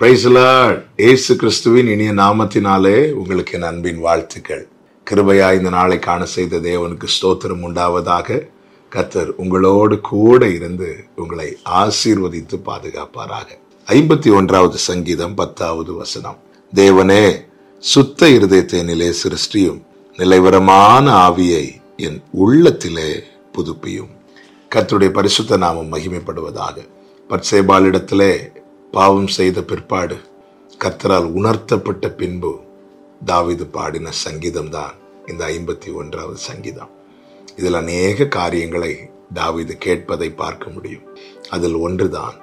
பிரைஸ்லாட் இயேசு கிறிஸ்துவின் இனிய நாமத்தினாலே உங்களுக்கு என் அன்பின் வாழ்த்துக்கள் கிருபையா இந்த நாளை காண செய்த தேவனுக்கு ஸ்தோத்திரம் உண்டாவதாக கர்த்தர் உங்களோடு கூட இருந்து உங்களை ஆசீர்வதித்து பாதுகாப்பாராக ஐம்பத்தி ஒன்றாவது சங்கீதம் பத்தாவது வசனம் தேவனே சுத்த இருதயத்தினிலே சிருஷ்டியும் நிலைவரமான ஆவியை என் உள்ளத்திலே புதுப்பியும் கர்த்தருடைய பரிசுத்த நாமம் மகிமைப்படுவதாக பட்சேபாலிடத்திலே பாவம் செய்த பிற்பாடு கர்த்தரால் உணர்த்தப்பட்ட பின்பு தாவீது பாடின சங்கீதம் தான் இந்த ஐம்பத்தி ஒன்றாவது சங்கீதம் இதில் அநேக காரியங்களை தாவீது கேட்பதை பார்க்க முடியும் அதில் ஒன்றுதான்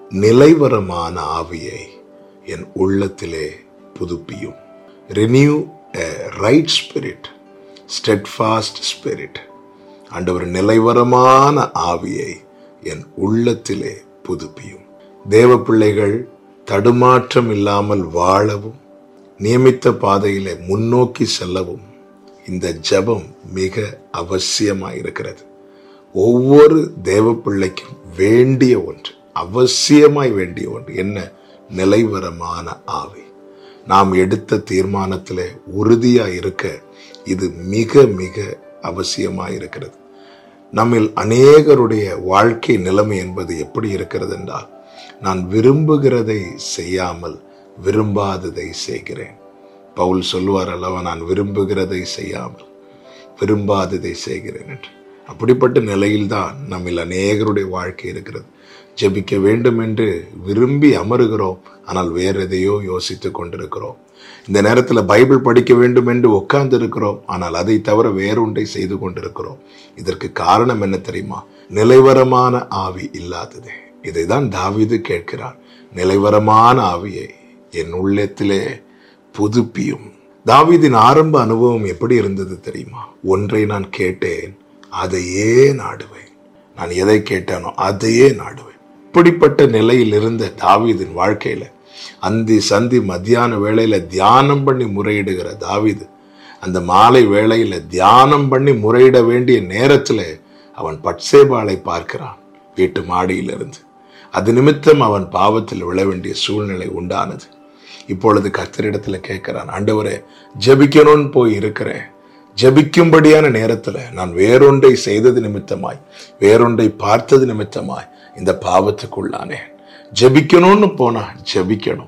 நிலைவரமான ஆவியை என் உள்ளத்திலே புதுப்பியும் renew right spirit steadfast spirit ஆண்டவர் நிலைவரமான ஆவியை என் உள்ளத்திலே புதுப்பியும் தேவ பிள்ளைகள் தடுமாற்றம் இல்லாமல் வாழவும் நியமித்த பாதையிலே முன்னோக்கி செல்லவும் இந்த ஜெபம் மிக அவசியமாய் இருக்கிறது ஒவ்வொரு தேவ பிள்ளைக்கும் வேண்டிய ஒன்று அவசியமாய் வேண்டிய ஒன்று என்ன நிலைவரமான ஆவி நாம் எடுத்த தீர்மானத்திலே உறுதியாய் இருக்க இது மிக மிக அவசியமாய் இருக்கிறது நம்மில் அநேகருடைய வாழ்க்கை நிலைமை என்பது எப்படி இருக்கிறது என்றால் நான் விரும்புகிறதை செய்யாமல் விரும்பாததை செய்கிறேன் பவுல் சொல்லுவார் அல்லவா நான் விரும்புகிறதை செய்யாமல் விரும்பாததை செய்கிறேன் என்று அப்படிப்பட்ட நிலையில்தான் நம்மில் அநேகருடைய வாழ்க்கை இருக்கிறது ஜெபிக்க வேண்டும் என்று விரும்பி அமருகிறோம் ஆனால் வேற எதையோ யோசித்துக் கொண்டிருக்கிறோம் இந்த நேரத்தில் பைபிள் படிக்க வேண்டும் என்று உட்கார்ந்து இருக்கிறோம் ஆனால் அதை தவிர வேறொன்றை செய்து கொண்டிருக்கிறோம் இதற்கு காரணம் என்ன தெரியுமா நிலைவரமான ஆவி இல்லாததே இதைதான் தாவீது கேட்கிறார் நிலைவரமான ஆவியை என் உள்ளத்திலே புதுப்பியும் தாவீதின் ஆரம்ப அனுபவம் எப்படி இருந்தது தெரியுமா ஒன்றை நான் கேட்டேன் அதையே நாடுவேன் நான் எதை கேட்டானோ அதையே நாடுவேன் இப்படிப்பட்ட நிலையில் இருந்த தாவீதின் வாழ்க்கையில அந்தி சந்தி மத்தியான வேளையில தியானம் பண்ணி முறையிடுகிற தாவீது அந்த மாலை வேளையில தியானம் பண்ணி முறையிட வேண்டிய நேரத்துல அவன் பட்சேபாலை பார்க்கிறான் வீட்டு மாடியிலிருந்து அது நிமித்தம் அவன் பாவத்தில் விழ வேண்டிய சூழ்நிலை உண்டானது இப்பொழுது கர்த்தரிடத்துல கேட்கிறான் ஆண்டவரே ஜெபிக்கணும்னு போய் இருக்கிறேன் ஜெபிக்கும்படியான நேரத்துல நான் வேறொன்றை செய்தது நிமித்தமாய் வேறொன்றை பார்த்தது நிமித்தமாய் இந்த பாவத்துக்குள்ளானேன் ஜெபிக்கணும்னு போனா ஜெபிக்கணும்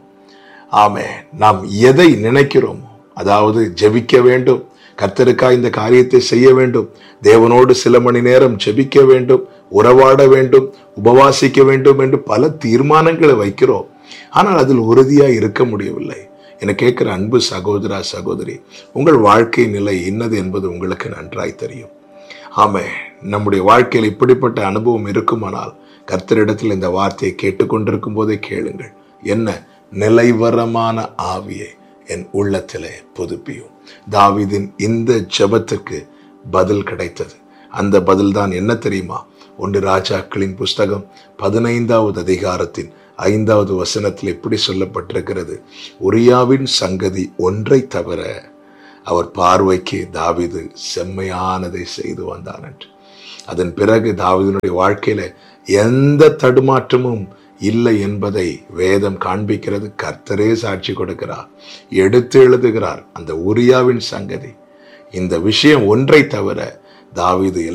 ஆமே நாம் எதை நினைக்கிறோமோ அதாவது ஜெபிக்க வேண்டும் கர்த்தருக்கா இந்த காரியத்தை செய்ய வேண்டும் தேவனோடு சில மணி நேரம் ஜெபிக்க வேண்டும் உறவாட வேண்டும் உபவாசிக்க வேண்டும் என்று பல தீர்மானங்களை வைக்கிறோம் ஆனால் அதில் உறுதியா இருக்க முடியவில்லை என கேட்கிற அன்பு சகோதரா சகோதரி உங்கள் வாழ்க்கை நிலை என்னது என்பது உங்களுக்கு நன்றாய் தெரியும் ஆமே நம்முடைய வாழ்க்கையில் இப்படிப்பட்ட அனுபவம் இருக்குமானால் கர்த்தரிடத்தில் இந்த வார்த்தையை கேட்டுக்கொண்டிருக்கும் போதே கேளுங்கள் என்ன நிலைவரமான ஆவியை என் உள்ளத்திலே புதுப்பியும் தாவீதின் இந்த ஜெபத்துக்கு பதில் கிடைத்தது அந்த பதில் தான் என்ன தெரியுமா ஒன்று ராஜாக்களின் புஸ்தகம் பதினைந்தாவது அதிகாரத்தின் ஐந்தாவது வசனத்தில் எப்படி சொல்லப்பட்டிருக்கிறது உரியாவின் சங்கதி ஒன்றை தவிர அவர் பார்வைக்கு தாவீது செம்மையானதை செய்து வந்தான் என்று அதன் பிறகு தாவீதினுடைய வாழ்க்கையில எந்த தடுமாற்றமும் இல்லை என்பதை வேதம் காண்பிக்கிறது கர்த்தரே சாட்சி கொடுக்கிறார் எடுத்து எழுதுகிறார் அந்த உரியாவின் சங்கதி இந்த விஷயம் ஒன்றை தவிர தாவீது